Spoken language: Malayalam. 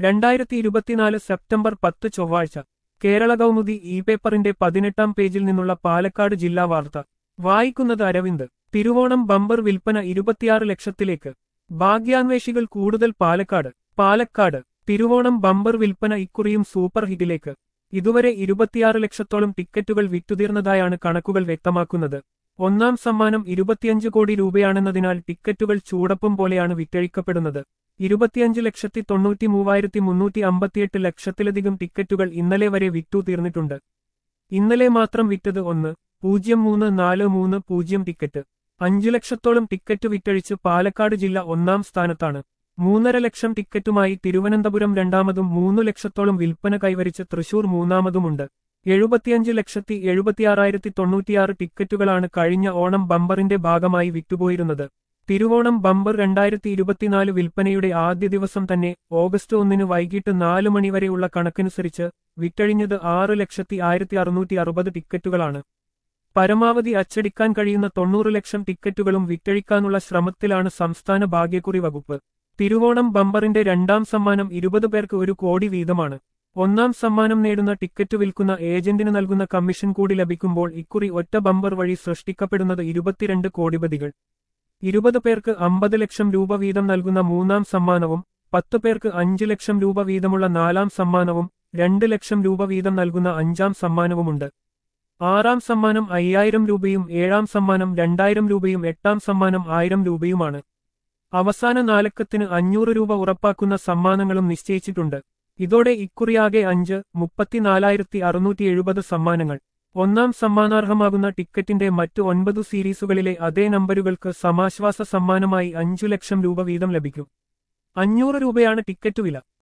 രണ്ടായിരത്തി ഇരുപത്തിനാല് സെപ്റ്റംബർ പത്ത് ചൊവ്വാഴ്ച കേരള കൗമുദി ഇ പേപ്പറിന്റെ പതിനെട്ടാം പേജിൽ നിന്നുള്ള പാലക്കാട് ജില്ലാ വാർത്ത വായിക്കുന്നത് അരവിന്ദ് തിരുവോണം ബമ്പർ വിൽപ്പന ഇരുപത്തിയാറ് ലക്ഷത്തിലേക്ക് ഭാഗ്യാന്വേഷികൾ കൂടുതൽ പാലക്കാട് പാലക്കാട് തിരുവോണം ബമ്പർ വിൽപ്പന ഇക്കുറിയും സൂപ്പർ ഹിറ്റിലേക്ക് ഇതുവരെ ഇരുപത്തിയാറ് ലക്ഷത്തോളം ടിക്കറ്റുകൾ വിറ്റുതീർന്നതായാണ് കണക്കുകൾ വ്യക്തമാക്കുന്നത് ഒന്നാം സമ്മാനം ഇരുപത്തിയഞ്ച് കോടി രൂപയാണെന്നതിനാൽ ടിക്കറ്റുകൾ ചൂടപ്പം പോലെയാണ് വിറ്റഴിക്കപ്പെടുന്നത് ഇരുപത്തിയഞ്ച് ലക്ഷത്തി തൊണ്ണൂറ്റി മൂവായിരത്തി മുന്നൂറ്റി അമ്പത്തിയെട്ട് ലക്ഷത്തിലധികം ടിക്കറ്റുകൾ ഇന്നലെ വരെ വിറ്റു തീർന്നിട്ടുണ്ട് ഇന്നലെ മാത്രം വിറ്റത് ഒന്ന് പൂജ്യം മൂന്ന് നാല് മൂന്ന് പൂജ്യം ടിക്കറ്റ് അഞ്ചു ലക്ഷത്തോളം ടിക്കറ്റ് വിറ്റഴിച്ച് പാലക്കാട് ജില്ല ഒന്നാം സ്ഥാനത്താണ് മൂന്നര ലക്ഷം ടിക്കറ്റുമായി തിരുവനന്തപുരം രണ്ടാമതും മൂന്നു ലക്ഷത്തോളം വിൽപ്പന കൈവരിച്ച് തൃശൂർ മൂന്നാമതുമുണ്ട് എഴുപത്തിയഞ്ച് ലക്ഷത്തി എഴുപത്തിയാറായിരത്തി തൊണ്ണൂറ്റിയാറ് ടിക്കറ്റുകളാണ് കഴിഞ്ഞ ഓണം ബമ്പറിന്റെ ഭാഗമായി വിറ്റുപോയിരുന്നത് തിരുവോണം ബമ്പർ രണ്ടായിരത്തി ഇരുപത്തിനാല് വിൽപ്പനയുടെ ആദ്യ ദിവസം തന്നെ ഓഗസ്റ്റ് ഒന്നിന് വൈകിട്ട് നാല് മണിവരെയുള്ള കണക്കനുസരിച്ച് വിറ്റഴിഞ്ഞത് ആറ് ലക്ഷത്തി ആയിരത്തി അറുന്നൂറ്റി അറുപത് ടിക്കറ്റുകളാണ് പരമാവധി അച്ചടിക്കാൻ കഴിയുന്ന തൊണ്ണൂറ് ലക്ഷം ടിക്കറ്റുകളും വിറ്റഴിക്കാനുള്ള ശ്രമത്തിലാണ് സംസ്ഥാന ഭാഗ്യക്കുറി വകുപ്പ് തിരുവോണം ബമ്പറിന്റെ രണ്ടാം സമ്മാനം ഇരുപത് പേർക്ക് ഒരു കോടി വീതമാണ് ഒന്നാം സമ്മാനം നേടുന്ന ടിക്കറ്റ് വിൽക്കുന്ന ഏജന്റിന് നൽകുന്ന കമ്മീഷൻ കൂടി ലഭിക്കുമ്പോൾ ഇക്കുറി ഒറ്റ ബമ്പർ വഴി സൃഷ്ടിക്കപ്പെടുന്നത് ഇരുപത്തിരണ്ട് കോടിപതികൾ ഇരുപത് പേർക്ക് അമ്പത് ലക്ഷം രൂപ വീതം നൽകുന്ന മൂന്നാം സമ്മാനവും പത്ത് പേർക്ക് അഞ്ച് ലക്ഷം രൂപ വീതമുള്ള നാലാം സമ്മാനവും രണ്ട് ലക്ഷം രൂപ വീതം നൽകുന്ന അഞ്ചാം സമ്മാനവുമുണ്ട് ആറാം സമ്മാനം അയ്യായിരം രൂപയും ഏഴാം സമ്മാനം രണ്ടായിരം രൂപയും എട്ടാം സമ്മാനം ആയിരം രൂപയുമാണ് അവസാന നാലക്കത്തിന് അഞ്ഞൂറ് രൂപ ഉറപ്പാക്കുന്ന സമ്മാനങ്ങളും നിശ്ചയിച്ചിട്ടുണ്ട് ഇതോടെ ഇക്കുറിയാകെ അഞ്ച് മുപ്പത്തിനാലായിരത്തി അറുന്നൂറ്റി എഴുപത് സമ്മാനങ്ങൾ ഒന്നാം സമ്മാനാർഹമാകുന്ന ടിക്കറ്റിന്റെ മറ്റ് ഒൻപത് സീരീസുകളിലെ അതേ നമ്പരുകൾക്ക് സമാശ്വാസ സമ്മാനമായി അഞ്ചു ലക്ഷം രൂപ വീതം ലഭിക്കും അഞ്ഞൂറ് രൂപയാണ് ടിക്കറ്റ് വില